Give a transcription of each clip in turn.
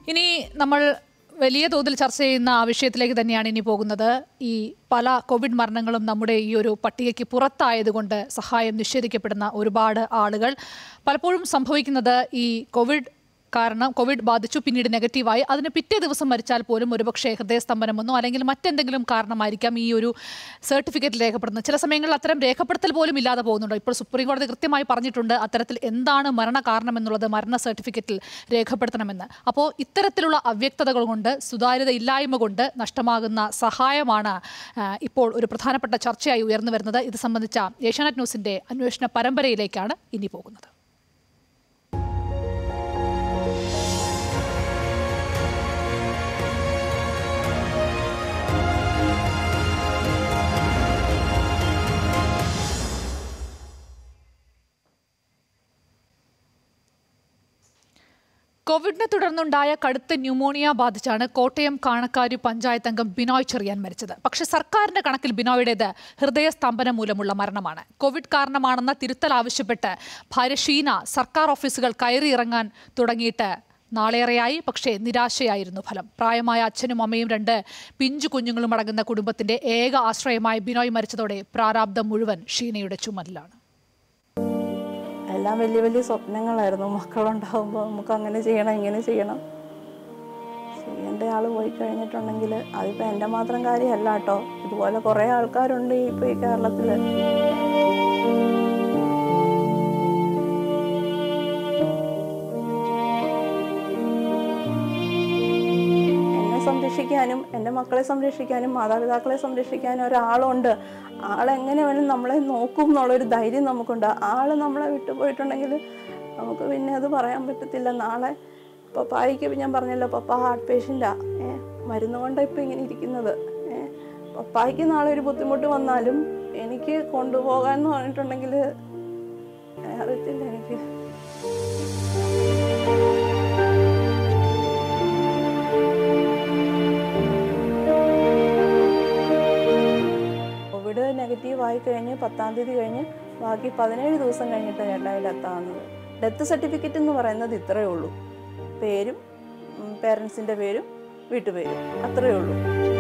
ഇനി നമ്മൾ വലിയ തോതിൽ ചർച്ച ചെയ്യുന്ന ആ വിഷയത്തിലേക്ക് തന്നെയാണ് ഇനി പോകുന്നത് ഈ പല കോവിഡ് മരണങ്ങളും നമ്മുടെ ഈ ഒരു പട്ടികയ്ക്ക് പുറത്തായതുകൊണ്ട് സഹായം നിഷേധിക്കപ്പെടുന്ന ഒരുപാട് ആളുകൾ പലപ്പോഴും സംഭവിക്കുന്നത് ഈ കോവിഡ് കാരണം കോവിഡ് ബാധിച്ചു പിന്നീട് നെഗറ്റീവായി അതിന് പിറ്റേ ദിവസം മരിച്ചാൽ പോലും ഒരുപക്ഷെ ഹൃദയസ്തംഭനമെന്നോ അല്ലെങ്കിൽ മറ്റെന്തെങ്കിലും കാരണമായിരിക്കാം ഈ ഒരു സർട്ടിഫിക്കറ്റ് രേഖപ്പെടുന്നത് ചില സമയങ്ങളിൽ അത്തരം രേഖപ്പെടുത്തൽ പോലും ഇല്ലാതെ പോകുന്നുണ്ട് ഇപ്പോൾ സുപ്രീം കോടതി കൃത്യമായി പറഞ്ഞിട്ടുണ്ട് അത്തരത്തിൽ എന്താണ് മരണ കാരണം എന്നുള്ളത് മരണ സർട്ടിഫിക്കറ്റിൽ രേഖപ്പെടുത്തണമെന്ന് അപ്പോൾ ഇത്തരത്തിലുള്ള അവ്യക്തതകൾ കൊണ്ട് സുതാര്യത ഇല്ലായ്മ കൊണ്ട് നഷ്ടമാകുന്ന സഹായമാണ് ആ, ഇപ്പോൾ ഒരു പ്രധാനപ്പെട്ട ചർച്ചയായി ഉയർന്നു വരുന്നത് ഇത് സംബന്ധിച്ച ഏഷ്യാനെറ്റ് ന്യൂസിന്റെ അന്വേഷണ പരമ്പരയിലേക്കാണ് ഇനി പോകുന്നത് കോവിഡിനെ തുടർന്നുണ്ടായ കടുത്ത ന്യൂമോണിയ ബാധിച്ചാണ് കോട്ടയം കാണക്കാരി പഞ്ചായത്ത് അംഗം ബിനോയ് ചെറിയാൻ മരിച്ചത് പക്ഷെ സർക്കാരിന്റെ കണക്കിൽ ബിനോയുടേത് ഹൃദയസ്തംഭനം മൂലമുള്ള മരണമാണ് കോവിഡ് കാരണമാണെന്ന തിരുത്തൽ ആവശ്യപ്പെട്ട് ഭാര്യ ഷീന സർക്കാർ ഓഫീസുകൾ കയറിയിറങ്ങാൻ തുടങ്ങിയിട്ട് നാളേറെയായി പക്ഷേ നിരാശയായിരുന്നു ഫലം പ്രായമായ അച്ഛനും അമ്മയും രണ്ട് പിഞ്ചു കുഞ്ഞുങ്ങളും അടങ്ങുന്ന കുടുംബത്തിന്റെ ഏക ആശ്രയമായ ബിനോയ് മരിച്ചതോടെ പ്രാരാബ്ദം മുഴുവൻ ഷീനയുടെ ചുമലിലാണ് എല്ലാം വലിയ വലിയ സ്വപ്നങ്ങളായിരുന്നു മക്കളുണ്ടാകുമ്പോൾ നമുക്ക് അങ്ങനെ ചെയ്യണം ഇങ്ങനെ ചെയ്യണം ചെയ്യേണ്ട ആൾ പോയി കഴിഞ്ഞിട്ടുണ്ടെങ്കിൽ അതിപ്പോൾ എൻ്റെ മാത്രം കാര്യമല്ല കേട്ടോ ഇതുപോലെ കുറേ ആൾക്കാരുണ്ട് ഇപ്പോൾ ഈ കേരളത്തിൽ എന്നെ സംരക്ഷിക്കാനും എൻ്റെ മക്കളെ സംരക്ഷിക്കാനും മാതാപിതാക്കളെ സംരക്ഷിക്കാനും ഒരാളുണ്ട് ആളെങ്ങനെ വേണം നമ്മളെ നോക്കും എന്നുള്ളൊരു ധൈര്യം നമുക്കുണ്ട് ആൾ നമ്മളെ വിട്ടുപോയിട്ടുണ്ടെങ്കിൽ നമുക്ക് പിന്നെ അത് പറയാൻ പറ്റത്തില്ല നാളെ പപ്പായിക്ക് ഞാൻ പറഞ്ഞല്ലോ പപ്പ ഹാർട്ട് പേഷ്യൻ്റാ ഏ മരുന്ന് കൊണ്ടാണ് ഇപ്പം ഇങ്ങനെ ഇരിക്കുന്നത് ഏ പപ്പായിക്ക് നാളെ ഒരു ബുദ്ധിമുട്ട് വന്നാലും എനിക്ക് കൊണ്ടുപോകാമെന്ന് പറഞ്ഞിട്ടുണ്ടെങ്കിൽ അറിയത്തില്ല എനിക്ക് കോവിഡ് നെഗറ്റീവ് ആയി കഴിഞ്ഞ് പത്താം തീയതി കഴിഞ്ഞ് ബാക്കി പതിനേഴ് ദിവസം കഴിഞ്ഞിട്ട് ഏട്ടായി ഡെത്ത് ആവുന്നത് ഡെത്ത് സർട്ടിഫിക്കറ്റ് എന്ന് പറയുന്നത് ഇത്രയേ ഉള്ളൂ പേരും പേരൻസിൻ്റെ പേരും വീട്ടുപേരും അത്രയേ ഉള്ളൂ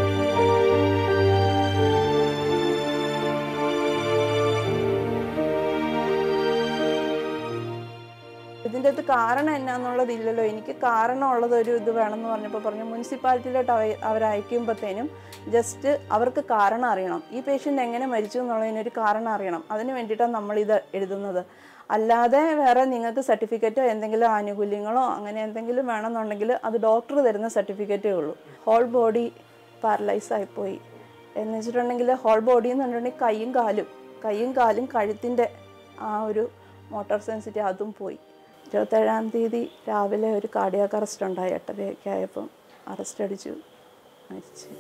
ഇതിൻ്റെ അകത്ത് കാരണം എന്നാന്നുള്ളത് ഇല്ലല്ലോ എനിക്ക് കാരണമുള്ളത് ഒരു ഇത് വേണമെന്ന് പറഞ്ഞപ്പോൾ പറഞ്ഞു മുനിസിപ്പാലിറ്റിയിലോട്ട് അവ അവർ അയക്കുമ്പോഴത്തേനും ജസ്റ്റ് അവർക്ക് കാരണം അറിയണം ഈ പേഷ്യൻ്റ് എങ്ങനെ മരിച്ചു എന്നുള്ളതിനൊരു കാരണം അറിയണം അതിന് വേണ്ടിയിട്ടാണ് നമ്മളിത് എഴുതുന്നത് അല്ലാതെ വേറെ നിങ്ങൾക്ക് സർട്ടിഫിക്കറ്റോ എന്തെങ്കിലും ആനുകൂല്യങ്ങളോ അങ്ങനെ എന്തെങ്കിലും വേണമെന്നുണ്ടെങ്കിൽ അത് ഡോക്ടർ തരുന്ന സർട്ടിഫിക്കറ്റേ ഉള്ളൂ ഹോൾ ബോഡി പാരലൈസ് ആയിപ്പോയി എന്ന് വെച്ചിട്ടുണ്ടെങ്കിൽ ഹോൾ ബോഡി എന്ന് പറഞ്ഞിട്ടുണ്ടെങ്കിൽ കൈയും കാലും കൈയും കാലും കഴുത്തിൻ്റെ ആ ഒരു മോട്ടോർ സെൻസിറ്റി അതും പോയി ഇരുപത്തേഴാം തീയതി രാവിലെ ഒരു കാർഡിയാക്ക് അറസ്റ്റ് ഉണ്ടായി എട്ടരയൊക്കെ ആയപ്പം അറസ്റ്റ് അടിച്ചു മരിച്ചു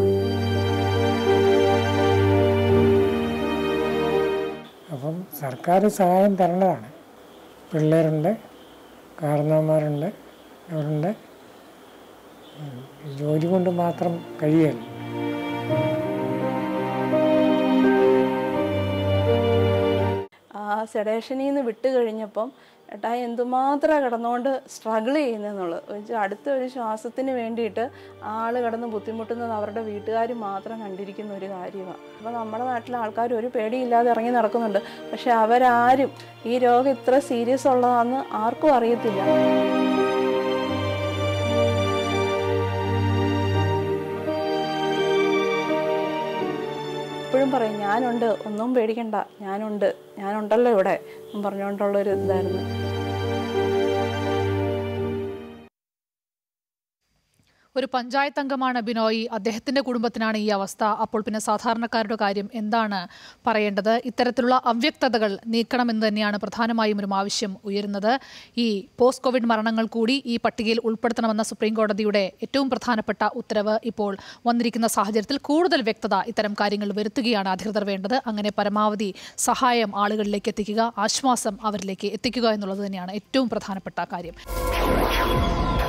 അപ്പം സർക്കാർ സഹായം തരേണ്ടതാണ് പിള്ളേരുണ്ട് കാരണവന്മാരുണ്ട് അവരുണ്ട് ഉം, ജോലി കൊണ്ട് മാത്രം കഴിയല്ല ആ സെഡേഷനിൽ നിന്ന് വിട്ട് കഴിഞ്ഞപ്പം ഏട്ടാ എന്തുമാത്രം കിടന്നുകൊണ്ട് സ്ട്രഗിൾ ചെയ്യുന്നതെന്നുള്ളത് വെച്ചാൽ അടുത്ത ഒരു ശ്വാസത്തിന് വേണ്ടിയിട്ട് ആൾ കിടന്ന് ബുദ്ധിമുട്ടുന്നത് അവരുടെ വീട്ടുകാർ മാത്രം കണ്ടിരിക്കുന്ന ഒരു കാര്യമാണ് അപ്പോൾ നമ്മുടെ നാട്ടിലെ ആൾക്കാർ ഒരു പേടിയില്ലാതെ ഇറങ്ങി നടക്കുന്നുണ്ട് പക്ഷെ അവരാരും ഈ രോഗം ഇത്ര സീരിയസ് ഉള്ളതാണെന്ന് ആർക്കും അറിയത്തില്ല എപ്പോഴും പറയും ഞാനുണ്ട് ഒന്നും പേടിക്കണ്ട ഞാനുണ്ട് ഞാനുണ്ടല്ലോ ഇവിടെ എന്നും പറഞ്ഞുകൊണ്ടുള്ളൊരു ഇതായിരുന്നു ഒരു പഞ്ചായത്ത് അംഗമാണ് ബിനോയ് അദ്ദേഹത്തിന്റെ കുടുംബത്തിനാണ് ഈ അവസ്ഥ അപ്പോൾ പിന്നെ സാധാരണക്കാരുടെ കാര്യം എന്താണ് പറയേണ്ടത് ഇത്തരത്തിലുള്ള അവ്യക്തതകൾ നീക്കണമെന്ന് തന്നെയാണ് പ്രധാനമായും ഒരു ആവശ്യം ഉയരുന്നത് ഈ പോസ്റ്റ് കോവിഡ് മരണങ്ങൾ കൂടി ഈ പട്ടികയിൽ ഉൾപ്പെടുത്തണമെന്ന സുപ്രീം കോടതിയുടെ ഏറ്റവും പ്രധാനപ്പെട്ട ഉത്തരവ് ഇപ്പോൾ വന്നിരിക്കുന്ന സാഹചര്യത്തിൽ കൂടുതൽ വ്യക്തത ഇത്തരം കാര്യങ്ങൾ വരുത്തുകയാണ് അധികൃതർ വേണ്ടത് അങ്ങനെ പരമാവധി സഹായം ആളുകളിലേക്ക് എത്തിക്കുക ആശ്വാസം അവരിലേക്ക് എത്തിക്കുക എന്നുള്ളത് തന്നെയാണ് ഏറ്റവും പ്രധാനപ്പെട്ട കാര്യം